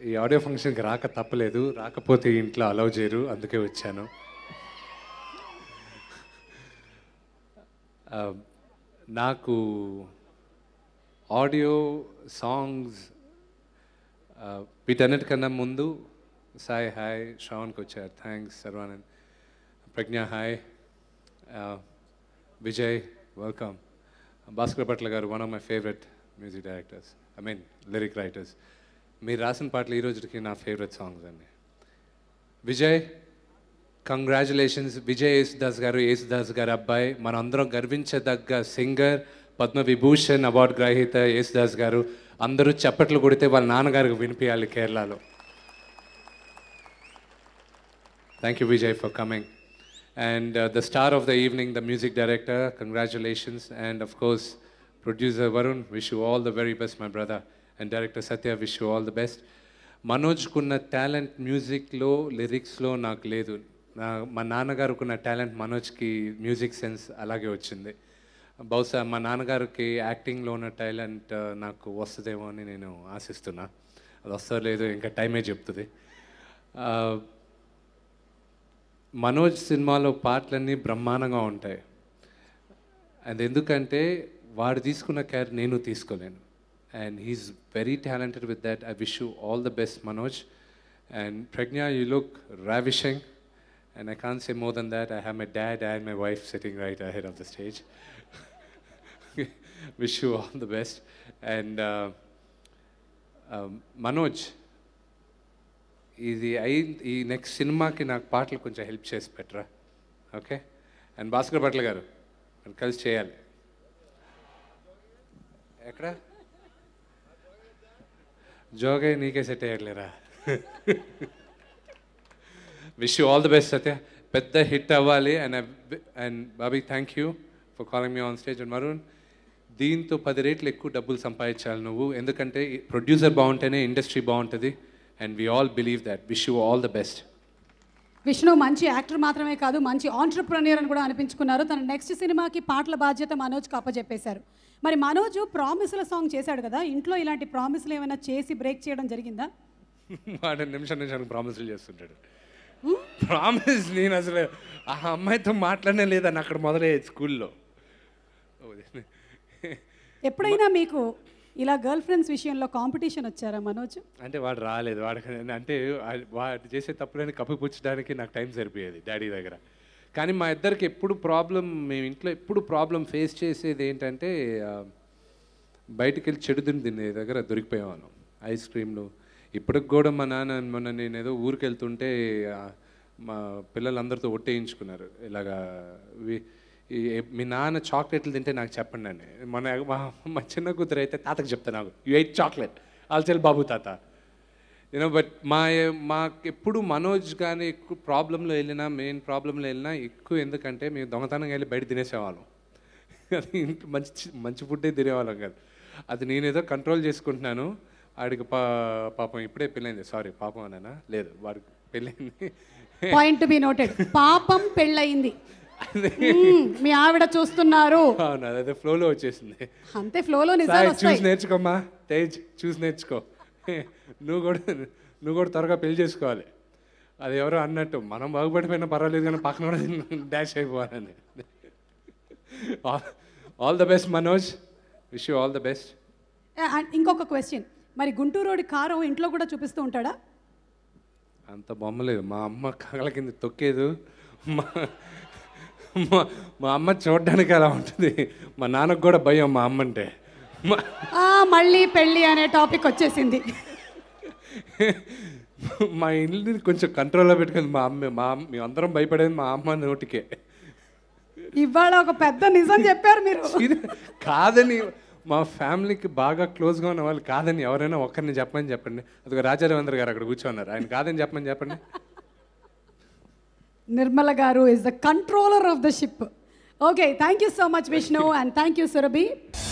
ఈ ఆడియో ఫంక్షన్కి రాక తప్పలేదు రాకపోతే ఇంట్లో అలౌ చేయరు అందుకే వచ్చాను ఆ, నాకు ఆడియో సాంగ్స్ వీటన్నిటికన్నా ముందు సాయి హాయ్ శ్రావణ్కి వచ్చారు thanks Sarvanand Pragya hi Vijay welcome Bhaskarabhatla garu one of my favourite music directors I mean lyric writers మీరు రాసిన పాటలు ఈ రోజుకి నా ఫేవరెట్ సాంగ్స్ అండి విజయ్ కంగ్రాచులేషన్స్ విజయ్ యేసుదాస్ గారు యేసుదాస్ గారు అబ్బాయి మనందరం గర్వించదగ్గ సింగర్ పద్మ విభూషణ్ అవార్డు గ్రహీత యేసుదాస్ గారు అందరూ చప్పట్లు కొడితే వాళ్ళ నాన్నగారికి వినిపించాలి కేరళలో thank you Vijay for coming and the star of the evening the music director congratulations and of course producer Varun wish you all the very best my brother and director Satya wish you all the best మనోజ్కున్న talent మ్యూజిక్లో లిరిక్స్లో నాకు లేదు నా మా నాన్నగారుకున్న talent మనోజ్కి music sense అలాగే వచ్చింది బహుశా మా నాన్నగారికి యాక్టింగ్లో ఉన్న టాలెంట్ నాకు వస్తుందేమో అని నేను ఆశిస్తున్నా అది వస్తో లేదో ఇంకా టైమే చెప్తుంది ఆ, మనోజ్ సినిమాలో పాటలన్నీ బ్రహ్మాండంగా ఉంటాయి అది ఎందుకంటే వాడు తీసుకున్న కేర్ నేను తీసుకోలేను and he's very talented with that I wish you all the best Manoj and Pragya you look ravishing and I can say more than that I have my dad and my wife sitting right ahead of the stage wish you all the best and Manoj ఇది అయి ఈ next సినిమాకి నాకు పాటలు కొంచెం help చేసి పెట్టరా okay and Bhaskar Bhatla గారు మనం కలిసి చేయాలి ఎక్కడ జోగే నీకే సెట్ అయ్యట్లేరా wish you all the best Satya పెద్ద హిట్ అవ్వాలి and and Bobby thank you for calling me on stage and Varun దీంతో పది రేట్లు ఎక్కువ డబ్బులు సంపాదించాలి నువ్వు ఎందుకంటే ప్రొడ్యూసర్ బాగుంటేనే ఇండస్ట్రీ బాగుంటుంది and we all believe that wish you all the best Vishnu మంచి యాక్టర్ మాత్రమే కాదు మంచి ఆంటర్ప్రన్యూర్ అని కూడా అనిపించుకున్నారు తన నెక్స్ట్ సినిమాకి పాటల బాధ్యత మనోజ్కి అప్పచెప్పేశారు మరి మనోజ్ ప్రామిస్ల సాంగ్ చేశాడు కదా ఇంట్లో ఇలాంటి ప్రామిస్లు ఏమైనా చేసి బ్రేక్ చేయడం జరిగిందా వాడు నిమిషం నిమిషానికి ప్రామిస్లు చేస్తుంటాడు ప్రామిస్ నేను అసలు ఆ అమ్మాయితో మాట్లాడనే లేదని అక్కడ మొదలయ్యేది స్కూల్లో ఎప్పుడైనా మీకు ఇలా గర్ల్ ఫ్రెండ్స్ విషయంలో కాంపిటీషన్ వచ్చారా మనోజ్ అంటే వాడు రాలేదు వాడు అంటే ఆ- వాడు చేసే తప్పులని కప్పిపుచ్చడానికి నాకు టైం సరిపోయేది డాడీ దగ్గర కానీ మా ఇద్దరికి ఎప్పుడు ప్రాబ్లం మేము ఇంట్లో ఎప్పుడు ప్రాబ్లం ఫేస్ చేసేది ఏంటంటే ఆ, బయటికి వెళ్ళి చెడు తిని తినే దగ్గర దొరికిపోయేవాళ్ళం ఐస్ క్రీమ్లు ఇప్పటికి కూడా మా నాన్న మొన్న నేను ఏదో ఊరికి వెళ్తుంటే ఆ, మా పిల్లలందరితో ఒట్టేయించుకున్నారు ఇలాగా వి- ఈ మీ నాన్న చాక్లెట్లు తింటే నాకు చెప్పండి అని మన మా మా చిన్న కూతురు అయితే తాతకు చెప్తా నాకు యూ ఎయిట్ చాక్లెట్ ఆల్చెల్ బాబు తాత యూనో బట్ మా మాకు ఎప్పుడు మనోజ్ కానీ ఎక్కువ ప్రాబ్లంలో వెళ్ళినా మెయిన్ ప్రాబ్లంలో వెళ్ళినా ఎక్కువ ఎందుకంటే మేము దొంగతనంగా వెళ్ళి బయట తినేసేవాళ్ళం అది ఇంట్లో మంచి మంచి ఫుడ్డే తినేవాళ్ళం కాదు అది నేనేదో కంట్రోల్ చేసుకుంటున్నాను ఆడికి పా పాపం ఇప్పుడే పెళ్ళైంది సారీ పాపం అనా లేదు వాడికి పెళ్ళైంది పాయింట్ బి నోటెడ్ పాపం పెళ్ళయింది మ్మ్, మీ ఆవిడ చూస్తున్నారు అవును అదే ఫ్లోలో వచ్చేసింది అంతే ఫ్లోలో నిజాలు సాయి వస్తాయి చూసి నేర్చుకోమ్మా తేజ్ చూసి నేర్చుకో నువ్వు కూడా నువ్వు కూడా త్వరగా పెళ్లి చేసుకోవాలి అది ఎవరో అన్నట్టు మనం బాగుపడిపోయినా పర్వాలేదు కానీ పక్కన కూడా డాష్ అయిపోవాలని all the best Manoj wish you all the best ఆ, అండ్ ఇంకొక క్వశ్చన్ మరి గుంటూరోడి కారం ఇంట్లో కూడా చూపిస్తూ ఉంటాడా అంత బొమ్మలేదు మా అమ్మ కగల కింద తొక్కేదు మా మా- మా అమ్మ చూడడానికి అలా ఉంటుంది మా నాన్నకు కూడా భయం మా అమ్మ అంటే మా ఆ, మళ్ళీ పెళ్ళి అనే టాపిక్ వచ్చేసింది మా ఇల్లుని కొంచెం కంట్రోల్లో పెట్టుకుంది మా అమ్మ మా అమ్మ మేము అందరం భయపడేది మా అమ్మ నోటికే ఇవాళ ఒక పెద్ద నిజం చెప్పారు మీరు ఇది కాదని మా ఫ్యామిలీకి బాగా క్లోజ్గా ఉన్న వాళ్ళు కాదని ఎవరైనా ఒక్కరిని చెప్పమని చెప్పండి అదిగో రాజా రవీంద్ర గారు అక్కడ కూర్చోన్నారు ఆయన కాదని చెప్పమని చెప్పండి Nirmala garu is the controller of the ship okay thank you so much Vishnu and thank you Surabhi